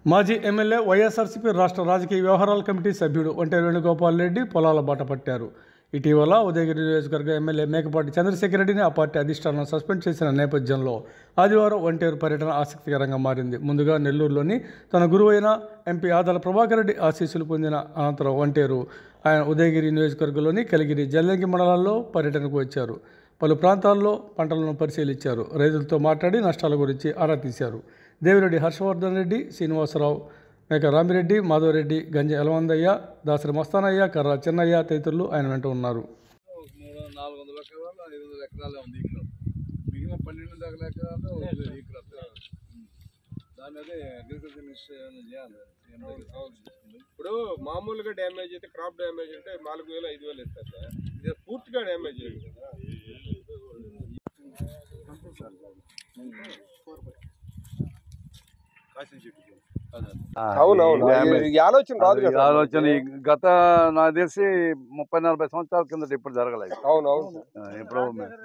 మాజీ ఎమ్మెల్యే వైఎస్ఆర్సీపీ రాష్ట్ర రాజకీయ వ్యవహారాల కమిటీ సభ్యుడు ఒంటేరు వేణుగోపాల్ రెడ్డి పొలాల బాట పట్టారు ఇటీవల ఉదయగిరి నియోజకవర్గ ఎమ్మెల్యే మేకపాటి చంద్రశేఖర్ రెడ్డిని ఆ పార్టీ అధిష్టానం సస్పెండ్ చేసిన నేపథ్యంలో ఆదివారం ఒంటేరు పర్యటన ఆసక్తికరంగా మారింది ముందుగా నెల్లూరులోని తన గురువైన ఎంపీ ఆదల ప్రభాకర్ రెడ్డి ఆశీస్సులు పొందిన అనంతరం ఒంటేరు ఆయన ఉదయగిరి నియోజకవర్గంలోని కలిగిరి జల్లంగి మండలాల్లో పర్యటనకు వచ్చారు పలు ప్రాంతాల్లో పంటలను పరిశీలించారు రైతులతో మాట్లాడి నష్టాల గురించి ఆరా తీశారు దేవిరెడ్డి హర్షవర్ధన్ రెడ్డి శ్రీనివాసరావు మేక రామిరెడ్డి మాధవరెడ్డి గంజ ఎలవందయ్య దాసరి మస్తానయ్య కర్ర చిన్నయ్య తదితరులు ఆయన వెంట ఉన్నారు మూడు నాలుగు వందల ఎకరాలు ఐదు వందల ఎకరాలే ఉంది ఇక్కడ మిగిలిన పన్నెండు వందల ఎకరాలు ఇక్కడ దాని అదే అగ్రికల్చర్ మినిస్టర్ ఏమైనా చేయాలి సీఎం దగ్గర. ఇప్పుడు మామూలుగా డ్యామేజ్ అయితే క్రాప్ డ్యామేజ్ అంటే నాలుగు వేలు ఐదు వేలు ఇస్తారు సార్ ఇది పూర్తిగా డ్యామేజ్ అయ్యింది కదా అదే. అవునవును ఈ ఆలోచన రాదు ఈ కదా ఆలోచన ఈ గత నాకు తెలిసి ముప్పై నలభై సంవత్సరాల కిందట ఇప్పుడు జరగలేదు అవునవును ఆ, ఇప్పుడు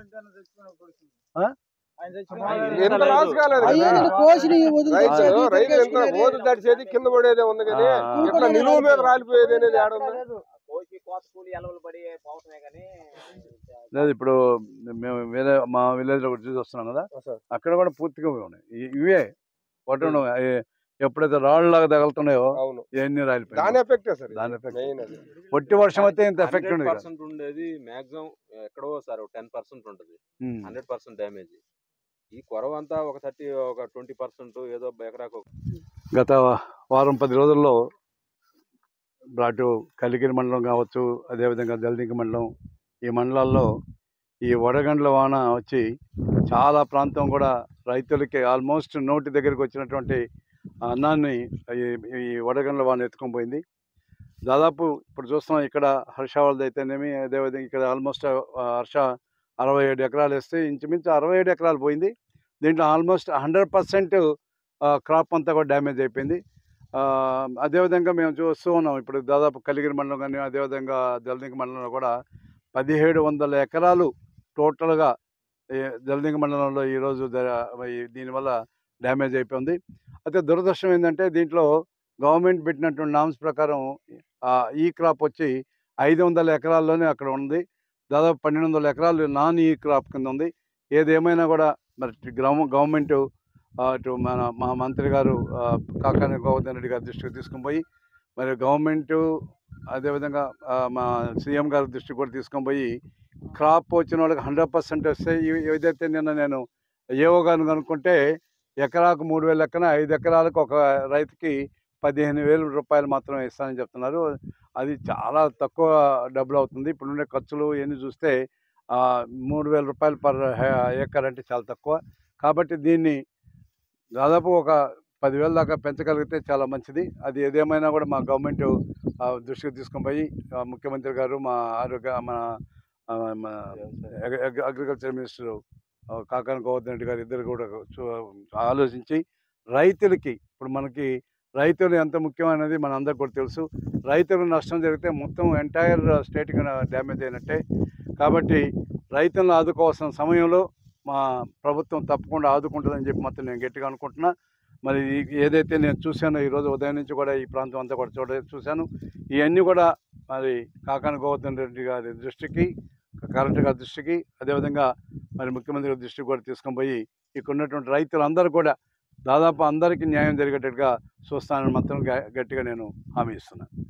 ఎంత లాస్ కాలేదు అయ్యో కదా. నేను కోసిని వదిలి రైతు తెచ్చేది, రైతు ఎంత తొక్కేసుకునేది. ఓదు దడిచేది కింద పడేదే ఉంది కానీ ఆ, ఆ. ఇట్లా నిలువ మీద రాలిపోయేది అనేది ఏడ ఉంది? కోసి కోత కూలి ఎలవలు పడి పోతున్నాయి కానీ లేదు ఇప్పుడు మేము వేరే మా విలేజ్ లో చూసి వస్తున్నాం కదా సార్. అక్కడ కూడా పూర్తిగా ఇవే ఉన్నాయి ఇ- ఇవే పట్టణం ఎప్పుడైతే రాళ్ళలాగా తగులుతున్నాయో అవును ఇవన్నీ దాని రాలిపోయి ఎఫెక్టే సార్ దాని ఎఫెక్ట్ మెయిన్ అది పొట్టి వర్షం అయితే ఇంత ఎఫెక్ట్ హండ్రెడ్ ఉండదు కదా. పర్సెంట్ ఉండేది మాక్సిమం ఎక్కడో సార్ టెన్ పర్సెంట్ ఉంటుంది ఉమ్. హండ్రెడ్ పర్సెంట్ డ్యామేజ్ ఈ కొరవ అంతా ఒక థర్టీ ఒక ట్వంటీ పర్సెంట్ ఏదో ఎకరాకు ఒక గత వారం పది రోజుల్లో అటు కలిగిరి మండలం కావచ్చు అదేవిధంగా దళదింక మండలం ఈ మండలాల్లో ఈ వడగండ్ల వాన వచ్చి చాలా ప్రాంతం కూడా రైతులకి ఆల్మోస్ట్ నోటి దగ్గరికి వచ్చినటువంటి అన్నాన్ని ఈ- ఈ వడగండ్ల వాన ఎత్తుకొని పోయింది దాదాపు ఇప్పుడు చూస్తున్నాం ఇక్కడ హర్ష వాళ్ళది అయితేనేమి అదేవిధంగా ఇక్కడ ఆల్మోస్ట్ హర్ష అరవై ఏడు ఎకరాలు వేస్తే ఇంచుమించు అరవై ఏడు ఎకరాలు పోయింది దీంట్లో ఆల్మోస్ట్ హండ్రెడ్ పర్సెంట్ క్రాప్ అంతా కూడా డ్యామేజ్ అయిపోయింది ఆ, అదేవిధంగా మేము చూస్తూ ఉన్నాం ఇప్పుడు దాదాపు కలిగిరి మండలం కానీ అదేవిధంగా దళదింక మండలంలో కూడా పదిహేడు వందల ఎకరాలు టోటల్గా ఈ దళదింక మండలంలో ఈరోజు ద- ఈ- దీనివల్ల డ్యామేజ్ అయిపోయింది అయితే దురదృష్టం ఏంటంటే దీంట్లో గవర్నమెంట్ పెట్టినటువంటి నామ్స్ ప్రకారం ఆ, ఈ క్రాప్ వచ్చి ఐదు వందల ఎకరాల్లోనే అక్కడ ఉంది దాదాపు పన్నెండు వందల ఎకరాలు నాన్ ఈ క్రాప్ కింద ఉంది ఏదేమైనా కూడా మరి గ్రామ గవర్నమెంట్ ఆ, ఇటు మన మా మంత్రి గారు ఆ, కాకాని గోవర్ధన్ రెడ్డి గారి దృష్టికి తీసుకొని పోయి మరి గవర్నమెంట్ అదేవిధంగా ఆ, మా సీఎం గారి దృష్టికి కూడా తీసుకొని పోయి క్రాప్ వచ్చిన వాళ్ళకి హండ్రెడ్ పర్సెంట్ వస్తే ఇవి- ఏదైతే నిన్న నేను ఏవో గారిని కనుక్కుంటే ఎకరాకు మూడు వేల లెక్కన ఐదు ఎకరాలకు ఒక రైతుకి పదిహేను వేల రూపాయలు మాత్రమే ఇస్తానని చెప్తున్నారు అది చాలా తక్కువ డబ్బులు అవుతుంది ఇప్పుడుండే ఖర్చులు ఇవన్నీ చూస్తే ఆ, మూడు వేల రూపాయలు పర్ ఏకర్ అంటే చాలా తక్కువ కాబట్టి దీన్ని దాదాపు ఒక పదివేల దాకా పెంచగలిగితే చాలా మంచిది అది ఏదేమైనా కూడా మా గవర్నమెంట్ ఆ, దృష్టికి తీసుకొని పోయి ఆ, ముఖ్యమంత్రి గారు మా ఆరోగ్య మన ఆ, మన అగ్రి- అగ్రి- అగ్రికల్చర్ మినిస్టర్ ఆ, కాకాని గోవర్ధన్ రెడ్డి గారు ఇద్దరు కూడా చూ- ఆలోచించి రైతులకి ఇప్పుడు మనకి రైతులు ఎంత ముఖ్యమైనది మన అందరికి కూడా తెలుసు రైతులకు నష్టం జరిగితే మొత్తం ఎంటైర్ స్టేట్కి డ్యామేజ్ అయినట్టే కాబట్టి రైతులను ఆదుకోవాల్సిన సమయంలో మా ప్రభుత్వం తప్పకుండా ఆదుకుంటుందని చెప్పి మాత్రం నేను గట్టిగా అనుకుంటున్నా మరి ఈ- ఏదైతే నేను చూశానో ఈరోజు ఉదయం నుంచి కూడా ఈ ప్రాంతం అంతా కూడా చూడ చూశాను ఇవన్నీ కూడా మరి కాకాని గోవర్ధన్ రెడ్డి గారి దృష్టికి కరెంట్ గారి దృష్టికి అదేవిధంగా మరి ముఖ్యమంత్రి గారి దృష్టికి కూడా తీసుకొని పోయి ఇక్కడ ఉన్నటువంటి రైతులందరూ కూడా దాదాపు అందరికీ న్యాయం జరిగేటట్టుగా చూస్తానని మాత్రం గ- గట్టిగా నేను హామీ ఇస్తున్నాను